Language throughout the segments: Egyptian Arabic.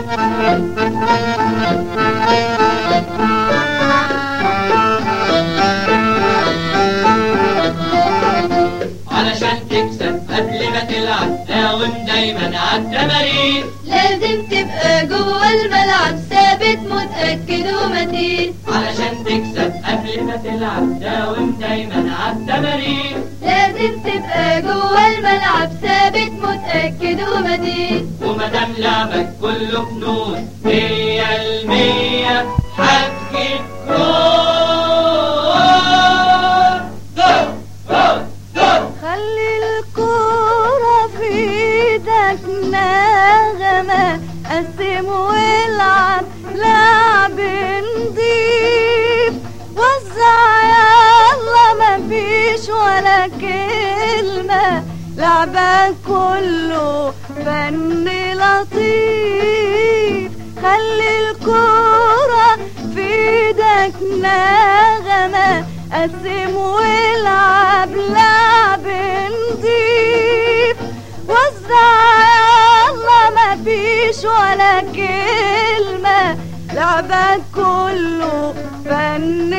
علشان تكسب قبل ما تلعب داوم دايما عالتمارين لازم تبقى جوه الملعب ثابت متأكد ومتين علشان تكسب قبل ما تلعب داوم دايما عالتمارين لازم تبقى جوه الملعب ثابت متأكد ومتين ومادام لعبك كله فنون مية المية هتجيب جول جول جول جول خلي الكورة في ايدك نغمة قسم والعب لعب نضيف وزع يلا مفيش ولا كلمة لعبك كله فن لطيف خلي الكورة في ايدك نغمة قسم والعب لعب نضيف وزع يلا مفيش ولا كلمة لعبك كله فن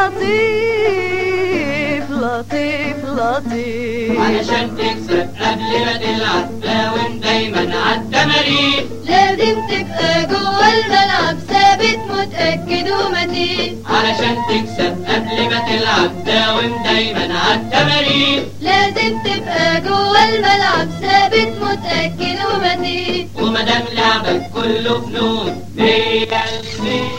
لطيف لطيف لطيف علشان تكسب قبل ما تلعب داوم دايما عالتمارين لازم تبقى جوه الملعب ثابت متأكد ومتين علشان تكسب قبل ما تلعب داوم دايما عالتمارين لازم تبقى جوه الملعب ثابت متأكد ومتين ومادام لعبك كله فنون مية المية